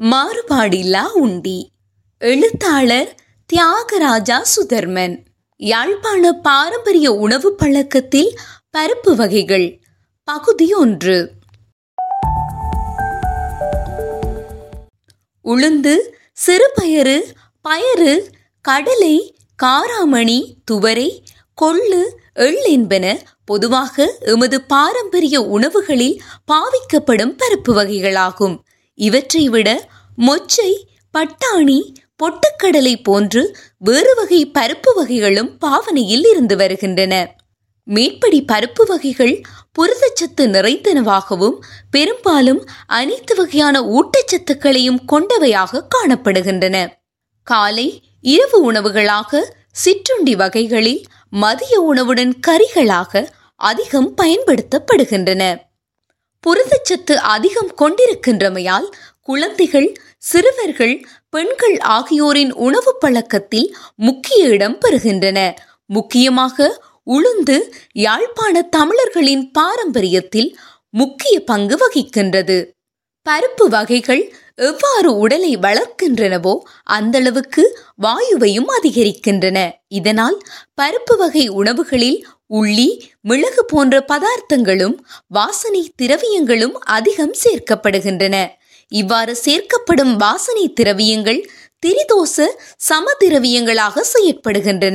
மாறுபாடில்லா உண்டி எழுத்தாளர் தியாகராஜா சுதர்மன் யாழ்ப்பாண பாரம்பரிய உணவு பழக்கத்தில் பருப்பு வகைகள் பகுதி ஒன்று உளுந்து சிறுபயறு பயறு கடலை காராமணி துவரை கொள்ளு எள் என்பன பொதுவாக எமது பாரம்பரிய உணவுகளில் பாவிக்கப்படும் பருப்பு வகைகளாகும் இவற்றை விட மொச்சை பட்டாணி பொட்டுக்கடலை போன்று வேறு வகை பருப்பு வகைகளும் பாவனையில் இருந்து வருகின்றன மேற்படி பருப்பு வகைகள் புரதச்சத்து நிறைந்தனவாகவும் பெரும்பாலும் அனைத்து வகையான ஊட்டச்சத்துக்களையும் கொண்டவையாக காணப்படுகின்றன காலை இரவு உணவுகளாக சிற்றுண்டி வகைகளில் மதிய உணவுடன் கறிகளாக அதிகம் பயன்படுத்தப்படுகின்றன புரதச்சத்து அதிகம் கொண்டிருக்கின்றமையால் குழந்தைகள் சிறுவர்கள் பெண்கள் ஆகியோரின் உணவு பழக்கத்தில் முக்கிய இடம் பெறுகின்றன முக்கியமாக உளுந்து யாழ்ப்பாண தமிழர்களின் பாரம்பரியத்தில் முக்கிய பங்கு வகிக்கின்றது பருப்பு வகைகள் எவ்வாறு உடலை வளர்க்கின்றனவோ அந்தளவுக்கு வாயுவையும் அதிகரிக்கின்றன இதனால் பருப்பு வகை உணவுகளில் உள்ளி மிளகு போன்ற பதார்த்தங்களும் வாசனை திரவியங்களும் அதிகம் சேர்க்கப்படுகின்றன இவ்வாறு சேர்க்கப்படும் வாசனை திரவியங்கள் திரிதோச சமதிரவியங்களாக செயற்படுகின்றன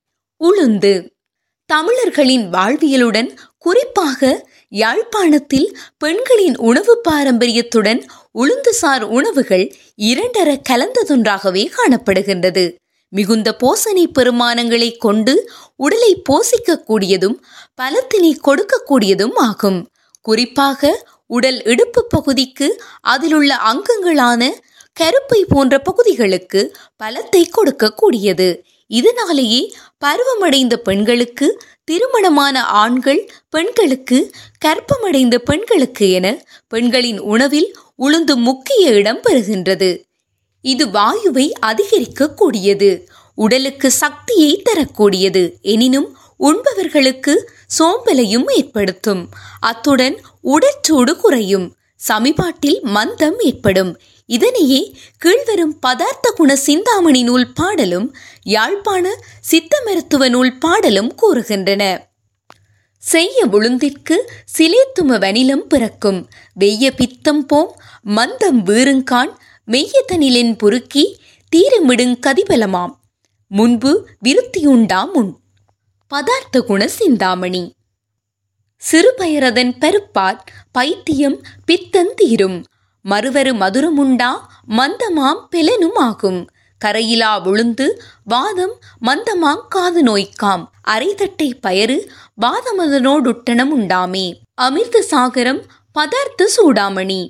உளுந்து தமிழர்களின் வாழ்வியலுடன் குறிப்பாக யாழ்ப்பாணத்தில் பெண்களின் உணவு பாரம்பரியத்துடன் உளுந்துசார் உணவுகள் இரண்டர கலந்ததொன்றாகவே காணப்படுகின்றது மிகுந்த போசனை பெருமானங்களை கொண்டு உடலை போசிக்கக்கூடியதும் பலத்தினை கொடுக்கக்கூடியதும் ஆகும் குறிப்பாக உடல் இடுப்பு பகுதிக்கு அதிலுள்ள அங்கங்களான கருப்பை போன்ற பகுதிகளுக்கு பலத்தை கொடுக்கக்கூடியது இதனாலேயே பருவமடைந்த பெண்களுக்கு திருமணமான ஆண்கள் பெண்களுக்கு கற்பமடைந்த பெண்களுக்கு என பெண்களின் உணவில் உளுந்து முக்கிய இடம் பெறுகின்றது இது வாயுவை அதிகரிக்கக்கூடியது உடலுக்கு சக்தியை தரக்கூடியது எனினும் உண்பவர்களுக்கு சோம்பலையும் ஏற்படுத்தும் அத்துடன் உடற்சூடு குறையும் சமிபாட்டில் மந்தம் ஏற்படும் இதனையே கீழ்வரும் பதார்த்த குண சிந்தாமணி நூல் பாடலும் யாழ்ப்பாண சித்த மருத்துவ நூல் பாடலும் கூறுகின்றன செய்ய உளுந்திற்கு சிலேத்தும வனிலம் பிறக்கும் வெய்ய பித்தம் போம் மந்தம் வீருங்கான் மெய்யதனிலென் பொறுக்கி தீரமிடுங் கதிபலமாம் முன்பு விருத்தியுண்டாம் முன் பதார்த்த குண சிந்தாமணி சிறுபயரதன் பருப்பார் பைத்தியம் பித்தந்தீரும் மறுவரு மதுரமுண்டா மந்தமாம் பெலனும் ஆகும் கரையிலா விழுந்து வாதம் மந்தமாங் காது நோய்க்காம் அரைதட்டை பயறு வாதமதனோடுட்டனம் உண்டாமே அமிர்த சாகரம் பதார்த்த சூடாமணி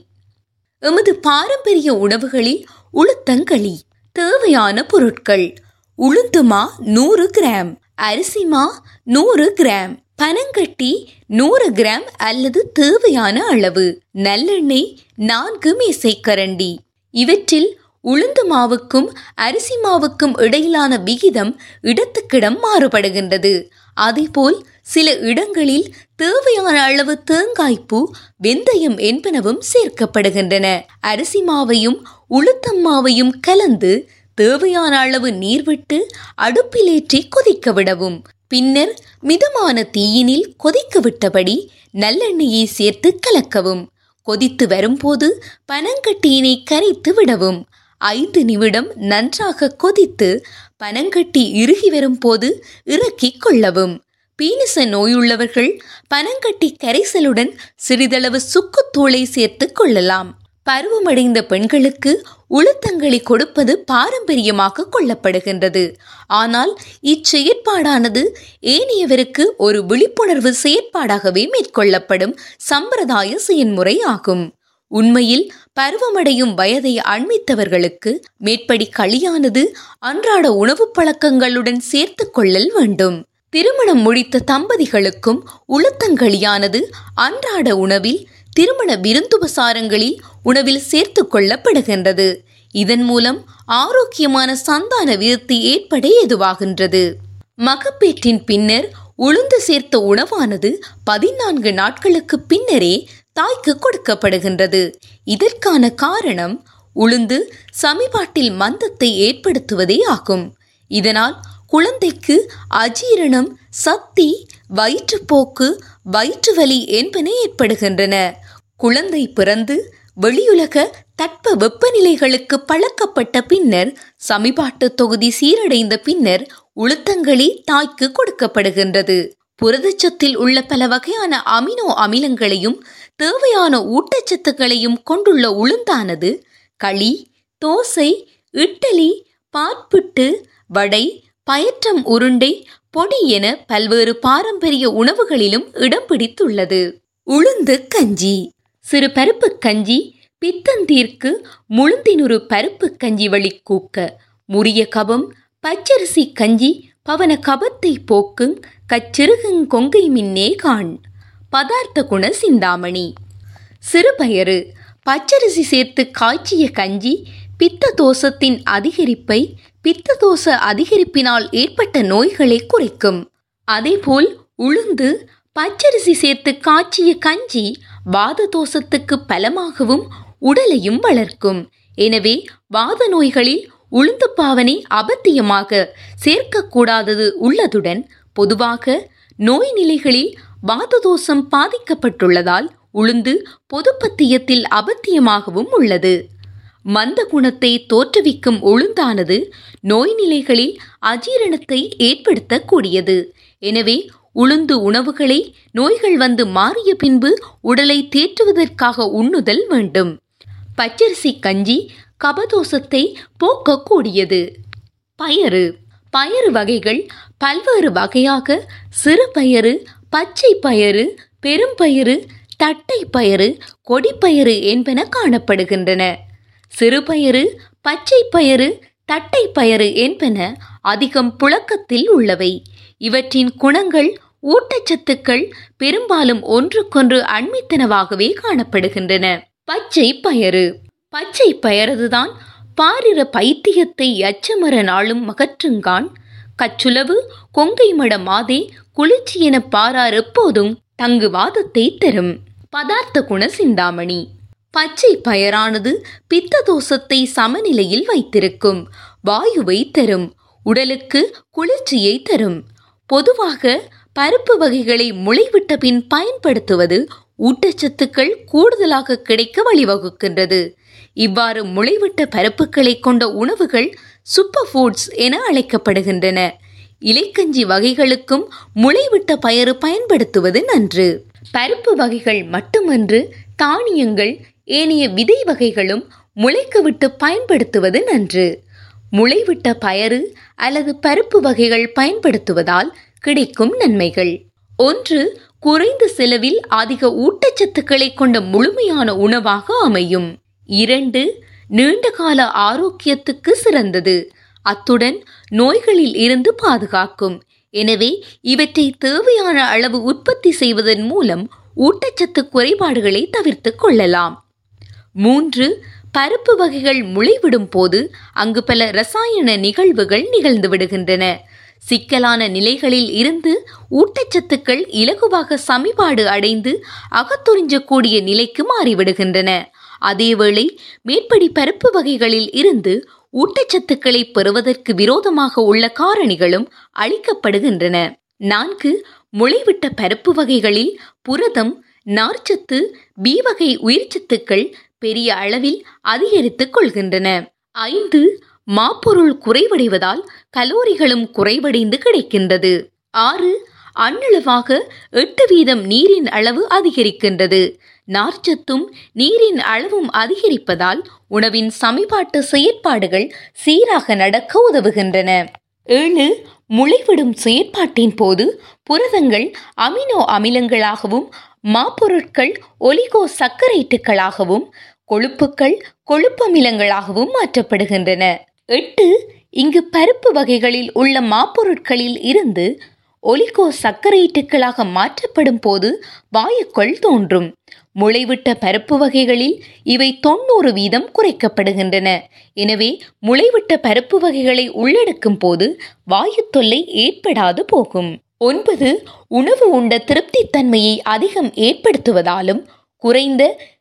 எமது பாரம்பரிய உணவுகளில் உளுத்தங்களி தேவையான பொருட்கள் உளுந்துமா நூறு கிராம் அரிசிமா நூறு கிராம் பனங்கட்டி நூறு கிராம் அல்லது தேவையான அளவு நல்லெண்ணெய் நான்கு மேசைக்கரண்டி இவற்றில் உளுந்து மாவுக்கும் அரிசி மாவுக்கும் இடையிலான விகிதம் இடத்துக்கிடம் மாறுபடுகின்றது அதேபோல் சில இடங்களில் தேவையான அளவு தேங்காய்ப்பூ வெந்தயம் என்பனவும் சேர்க்கப்படுகின்றன அரிசி மாவையும் உளுத்தம் மாவையும் கலந்து தேவையான அளவு நீர் விட்டு அடுப்பிலேற்றி கொதிக்க விடவும் பின்னர் மிதமான தீயினில் கொதிக்க விட்டபடி நல்லெண்ணெயை சேர்த்து கலக்கவும் கொதித்து வரும்போது பனங்கட்டியினை கரைத்து விடவும் ஐந்து நிமிடம் நன்றாக கொதித்து பனங்கட்டி இறுகி வரும்போது இறக்கிக் கொள்ளவும் பீனிச நோயுள்ளவர்கள் பனங்கட்டி கரைசலுடன் சிறிதளவு சுக்குத்தூளை சேர்த்து கொள்ளலாம் பருவமடைந்த பெண்களுக்கு உளுத்தங்களி கொடுப்பது பாரம்பரியமாக கொள்ளப்படுகின்றது ஆனால் இச்செயற்பாடானது ஏனையவருக்கு ஒரு விழிப்புணர்வு செயற்பாடாகவே மேற்கொள்ளப்படும் சம்பிரதாய செயன்முறை ஆகும் உண்மையில் பருவமடையும் வயதை அண்மித்தவர்களுக்கு மேற்படி களியானது அன்றாட உணவு பழக்கங்களுடன் சேர்த்து கொள்ளல் வேண்டும் திருமணம் முடித்த தம்பதிகளுக்கும் உளுத்தங்களியானது அன்றாட உணவில் திருமண விருந்துபசாரங்களில் உணவில் சேர்த்து கொள்ளப்படுகின்றது இதன் மூலம் ஆரோக்கியமான சந்தான விருத்தி ஏற்பட ஏதுவாகின்றது மகப்பேற்றின் பின்னர் உளுந்து சேர்த்த உணவானது பதினான்கு நாட்களுக்கு பின்னரே தாய்க்கு கொடுக்கப்படுகின்றது இதற்கான காரணம் உளுந்து சமிபாட்டில் மந்தத்தை ஏற்படுத்துவதே ஆகும் இதனால் குழந்தைக்கு அஜீரணம் சக்தி வயிற்றுப்போக்கு வயிற்று வலி என்பன ஏற்படுகின்றன குழந்தை பிறந்து வெளியுலக தட்ப வெப்பநிலைகளுக்கு பழக்கப்பட்ட பின்னர் சமிபாட்டு தொகுதி சீரடைந்த பின்னர் உளுத்தங்களி தாய்க்கு கொடுக்கப்படுகின்றது புரதச்சத்தில் உள்ள பல வகையான அமினோ அமிலங்களையும் தேவையான ஊட்டச்சத்துக்களையும் கொண்டுள்ள உளுந்தானது களி தோசை இட்டலி பாட்பிட்டு வடை பயற்றம் உருண்டை பொடி என பல்வேறு பாரம்பரிய உணவுகளிலும் இடம் பிடித்துள்ளது உளுந்து கஞ்சி சிறு பருப்பு கஞ்சி பித்தந்தீர்க்கு முழுந்தினுரு பருப்பு கஞ்சி வழி கூக்க முறிய கபம் பச்சரிசி கஞ்சி பவன கபத்தை போக்குங் கச்சிறுகுங் கொங்கை மின்னே காண் பதார்த்த குண சிந்தாமணி சிறுபயறு பச்சரிசி சேர்த்து காய்ச்சிய கஞ்சி பித்த தோசத்தின் அதிகரிப்பை பித்த தோச அதிகரிப்பினால் ஏற்பட்ட நோய்களை குறைக்கும் அதேபோல் உளுந்து பச்சரிசி சேர்த்து காய்ச்சிய கஞ்சி வாத தோசத்துக்கு பலமாகவும் உடலையும் வளர்க்கும் எனவே வாத நோய்களில் உளுந்து பாவனை அபத்தியமாக சேர்க்கக்கூடாதது உள்ளதுடன் பொதுவாக நோய் நிலைகளில் வாததோஷம் பாதிக்கப்பட்டுள்ளதால் உளுந்து பொதுப்பத்தியத்தில் அபத்தியமாகவும் உள்ளது மந்த குணத்தை தோற்றுவிக்கும் உளுந்தானது நோய் நிலைகளில் அஜீரணத்தை ஏற்படுத்தக்கூடியது எனவே உளுந்து உணவுகளை நோய்கள் வந்து மாறிய பின்பு உடலை தேற்றுவதற்காக உண்ணுதல் வேண்டும் பச்சரிசி கஞ்சி கபதோஷத்தை போக்கக்கூடியது பயறு பயறு வகைகள் பல்வேறு வகையாக சிறு பயறு பச்சை பயறு பெரும்பயிறு தட்டை பயறு கொடிப்பயிறு என்பன காணப்படுகின்றன சிறுபயறு பச்சை பயறு தட்டை பயறு என்பன அதிகம் புழக்கத்தில் உள்ளவை இவற்றின் குணங்கள் ஊட்டச்சத்துக்கள் பெரும்பாலும் ஒன்றுக்கொன்று அண்மித்தனவாகவே காணப்படுகின்றன பச்சை பயறு பச்சை பயறதுதான் பாரிர பைத்தியத்தை அச்சமர நாளும் மகற்றுங்கான் கச்சுலவு கொங்கை மட மாதே குளிர்ச்சி என பாரார் எப்போதும் தங்கு வாதத்தை தரும் பதார்த்த குண சிந்தாமணி பச்சை பயரானது பித்த தோஷத்தை சமநிலையில் வைத்திருக்கும் வாயுவை தரும் உடலுக்கு குளிர்ச்சியை தரும் பொதுவாக பருப்பு வகைகளை முளைவிட்ட பின் பயன்படுத்துவது ஊட்டச்சத்துக்கள் கூடுதலாக கிடைக்க வழிவகுக்கின்றது இவ்வாறு முளைவிட்ட பருப்புகளை கொண்ட உணவுகள் சூப்பர் ஃபுட்ஸ் என அழைக்கப்படுகின்றன இலைக்கஞ்சி வகைகளுக்கும் முளைவிட்ட பயறு பயன்படுத்துவது நன்று பருப்பு வகைகள் மட்டுமன்று தானியங்கள் ஏனைய விதை வகைகளும் முளைக்க விட்டு பயன்படுத்துவது நன்று முளைவிட்ட பயறு அல்லது பருப்பு வகைகள் பயன்படுத்துவதால் கிடைக்கும் நன்மைகள் ஒன்று குறைந்த செலவில் அதிக ஊட்டச்சத்துக்களை கொண்ட முழுமையான உணவாக அமையும் இரண்டு நீண்டகால ஆரோக்கியத்துக்கு சிறந்தது அத்துடன் நோய்களில் இருந்து பாதுகாக்கும் எனவே இவற்றை தேவையான அளவு உற்பத்தி செய்வதன் மூலம் ஊட்டச்சத்து குறைபாடுகளை தவிர்த்து கொள்ளலாம் மூன்று பருப்பு வகைகள் முளைவிடும் போது அங்கு பல ரசாயன நிகழ்வுகள் நிகழ்ந்து விடுகின்றன சிக்கலான நிலைகளில் இருந்து ஊட்டச்சத்துக்கள் இலகுவாக சமிபாடு அடைந்து அகத்துறிஞ்சக்கூடிய நிலைக்கு மாறிவிடுகின்றன அதேவேளை மேற்படி பருப்பு வகைகளில் இருந்து ஊட்டச்சத்துக்களை பெறுவதற்கு விரோதமாக உள்ள காரணிகளும் அளிக்கப்படுகின்றன நான்கு முளைவிட்ட பருப்பு வகைகளில் புரதம் நார்ச்சத்து பி வகை உயிர்ச்சத்துக்கள் பெரிய அளவில் அதிகரித்துக் கொள்கின்றன ஐந்து மாப்பொருள் குறைவடைவதால் கலோரிகளும் குறைவடைந்து கிடைக்கின்றது ஆறு அண்ணளவாக எட்டு வீதம் நீரின் அளவு அதிகரிக்கின்றது நார்ச்சத்தும் நீரின் அளவும் அதிகரிப்பதால் உணவின் சமிபாட்டு செயற்பாடுகள் சீராக நடக்க உதவுகின்றன ஏழு முளைவிடும் செயற்பாட்டின் போது புரதங்கள் அமினோ அமிலங்களாகவும் மாப்பொருட்கள் ஒலிகோ சர்க்கரைட்டுகளாகவும் கொழுப்புக்கள் கொழுப்பமிலங்களாகவும் மாற்றப்படுகின்றன எட்டு இங்கு பருப்பு வகைகளில் உள்ள மாப்பொருட்களில் இருந்து ஒலிகோ சர்க்கரைட்டுகளாக மாற்றப்படும் போது வாயுக்கள் தோன்றும் முளைவிட்ட பருப்பு வகைகளில் இவை தொண்ணூறு வீதம் குறைக்கப்படுகின்றன எனவே முளைவிட்ட பருப்பு வகைகளை உள்ளடக்கும் போது வாயு தொல்லை ஏற்படாது போகும் ஒன்பது உணவு உண்ட திருப்தித்தன்மையை அதிகம் ஏற்படுத்துவதாலும் குறைந்த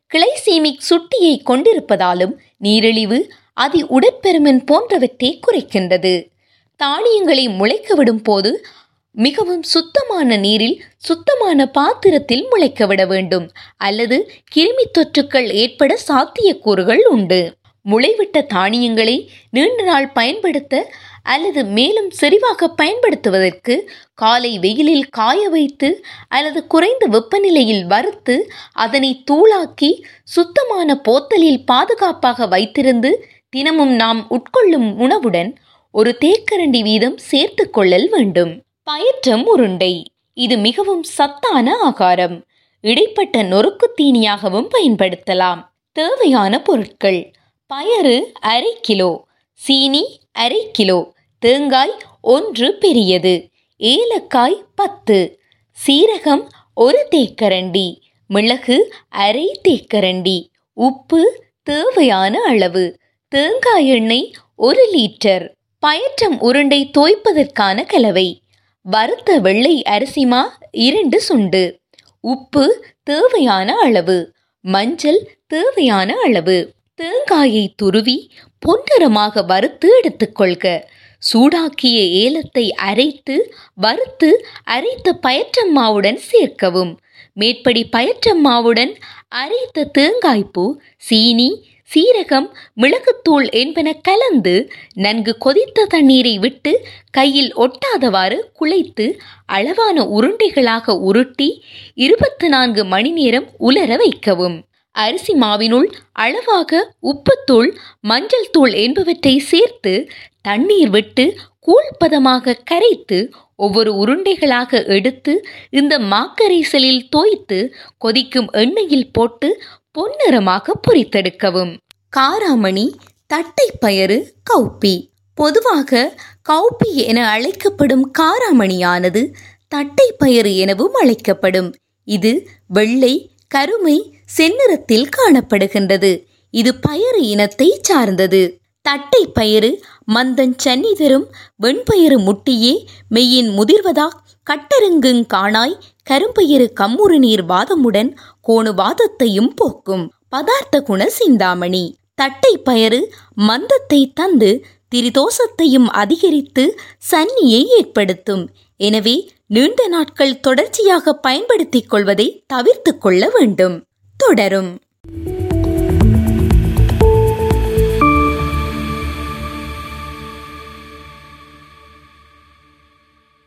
கிளைசீமிக் சுட்டியை கொண்டிருப்பதாலும் நீரிழிவு அதி உடற்பெருமன் போன்றவற்றை குறைக்கின்றது தானியங்களை முளைக்க விடும் போது மிகவும் சுத்தமான நீரில் சுத்தமான பாத்திரத்தில் முளைக்க விட வேண்டும் அல்லது கிருமி தொற்றுக்கள் ஏற்பட சாத்தியக்கூறுகள் உண்டு முளைவிட்ட தானியங்களை நீண்ட நாள் பயன்படுத்த அல்லது மேலும் செறிவாக பயன்படுத்துவதற்கு காலை வெயிலில் காய வைத்து அல்லது குறைந்த வெப்பநிலையில் வறுத்து அதனை தூளாக்கி சுத்தமான போத்தலில் பாதுகாப்பாக வைத்திருந்து தினமும் நாம் உட்கொள்ளும் உணவுடன் ஒரு தேக்கரண்டி வீதம் சேர்த்து கொள்ளல் வேண்டும் பயற்றம் உருண்டை இது மிகவும் சத்தான ஆகாரம் இடைப்பட்ட நொறுக்கு தீனியாகவும் பயன்படுத்தலாம் தேவையான பொருட்கள் பயறு அரை கிலோ சீனி அரை கிலோ தேங்காய் ஒன்று பெரியது ஏலக்காய் பத்து சீரகம் ஒரு தேக்கரண்டி மிளகு அரை தேக்கரண்டி உப்பு தேவையான அளவு தேங்காய் எண்ணெய் ஒரு லிட்டர் பயற்றம் உருண்டை தோய்ப்பதற்கான கலவை வறுத்த வெள்ளை அரிசிமா இரண்டு சுண்டு உப்பு தேவையான அளவு மஞ்சள் தேவையான அளவு தேங்காயை துருவி பொன்னிறமாக வறுத்து எடுத்துக்கொள்க சூடாக்கிய ஏலத்தை அரைத்து வறுத்து அரைத்த பயற்றம் மாவுடன் சேர்க்கவும் மேற்படி பயற்றம் மாவுடன் அரைத்த தேங்காய்ப்பூ சீனி சீரகம் மிளகுத்தூள் என்பன கலந்து நன்கு கொதித்த தண்ணீரை விட்டு கையில் ஒட்டாதவாறு குழைத்து அளவான உருண்டைகளாக உருட்டி இருபத்தி நான்கு மணி நேரம் உலர வைக்கவும் அரிசி மாவினுள் அளவாக உப்புத்தூள் மஞ்சள் தூள் என்பவற்றை சேர்த்து தண்ணீர் விட்டு கூழ்பதமாக கரைத்து ஒவ்வொரு உருண்டைகளாக எடுத்து இந்த மாக்கரைசலில் தோய்த்து கொதிக்கும் எண்ணெயில் போட்டு பொன்னிறமாக பொரித்தெடுக்கவும் காராமணி தட்டைப்பயறு கௌப்பி பொதுவாக கௌப்பி என அழைக்கப்படும் காராமணியானது தட்டைப்பயறு எனவும் அழைக்கப்படும் இது வெள்ளை கருமை செந்நிறத்தில் காணப்படுகின்றது இது பயறு இனத்தை சார்ந்தது தட்டை பயிறு மந்தன் சன்னி தரும் வெண்பயிறு முட்டியே மெய்யின் முதிர்வதா கட்டருங்குங் காணாய் கரும்பயிறு கம்முறு நீர் வாதமுடன் கோணு வாதத்தையும் போக்கும் பதார்த்த குண சிந்தாமணி தட்டை பயறு மந்தத்தை தந்து திரிதோஷத்தையும் அதிகரித்து சன்னியை ஏற்படுத்தும் எனவே நீண்ட நாட்கள் தொடர்ச்சியாக பயன்படுத்திக் கொள்வதை தவிர்த்து கொள்ள வேண்டும் தொடரும்